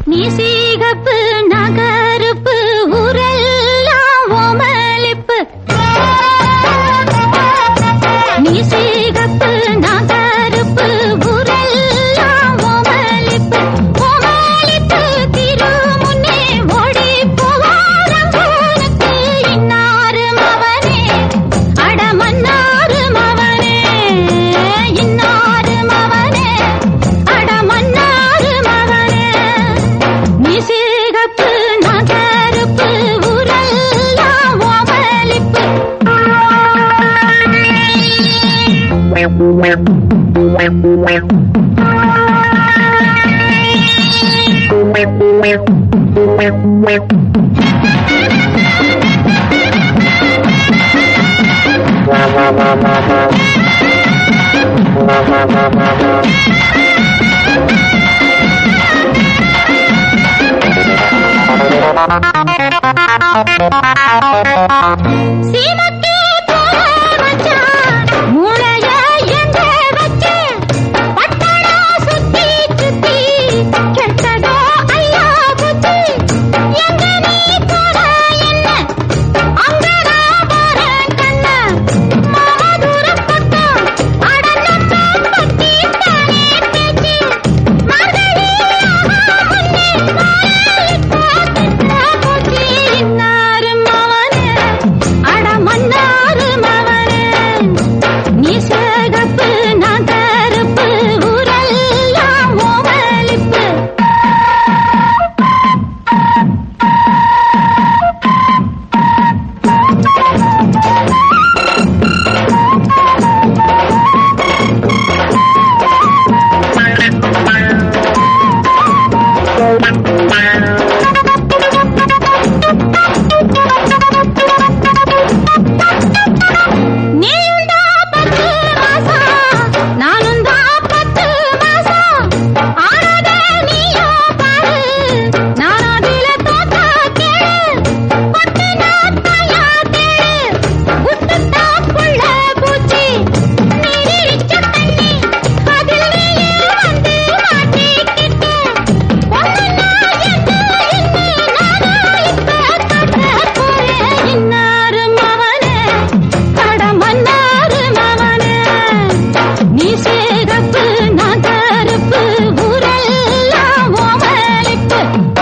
நீ சீகப்பு நகருப்பு ஊரெல்லாம் ஓமலிப்பு நீ சீகப்பு நகருப்பு ஊரெல்லாம் ஓமலிப்பு ஓமலிப்பு திருமுன்னே ஓடி போவாரங்கூனுக்கு இன்னாரு மவனே அடமன்னாரு மவனே இன்னாரு மவனே அடமன்னாரு மவனே நீ சிகப்பு நகருப்பு ஊரெல்லாம் ஓமலிப்பு சீமக்கே போல மச்சான் மூளைய எங்க வச்சு பட்டடா சுத்தி சுத்தி கெட்டதோ ஐயா புத்தி எங்க நீ போற என்ன அங்க நான் போறேன் கண்ண மகதூர பக்கம் அடனத்தான் பத்தி தானே பேச்சு மகளே முன்னே போச்சு இன்னாரு மவனே அட மன்னாரு மவனே நீ சேகப்பு நான் கருப்பு ஊரெல்லாம் ஓமலிப்பு நீயுண்டா பத்து மாசம் நானுண்டா பத்து மாசம் ஆனத நீயோ பாரு நான் அதில தோத்தா கேளு கொட்டு நாத்தாயா தேடு விட்டுட்டா புள்ள பூச்சி நீரிச்ச தண்ணி அதில் நீயே வந்து மாட்டிக்கிட்டு ஒன்னு நான் என்ன என்ன நானா இப்ப காட்ட போறேன் இன்னாரு மவனே அட மன்னாரு மவனே நீ சேகப்பு நான் கருப்பு ஊரெல்லாம் ஓமலிப்பு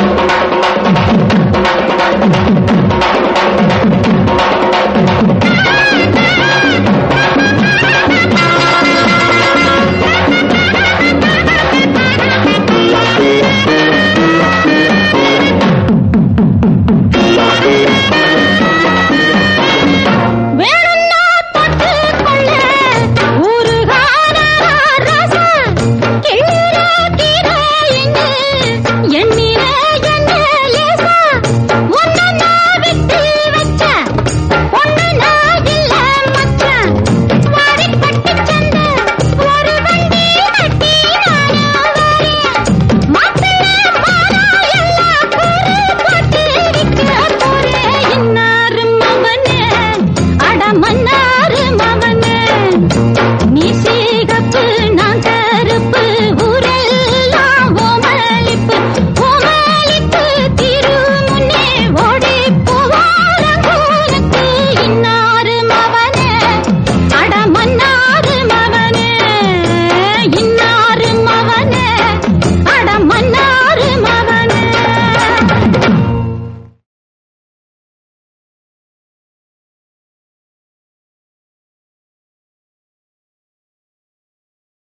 வேணும்னா தொட்டு கொள்ள ஊறுகான ரசம் கிள்ளுற கீரைன்னு எண்ணி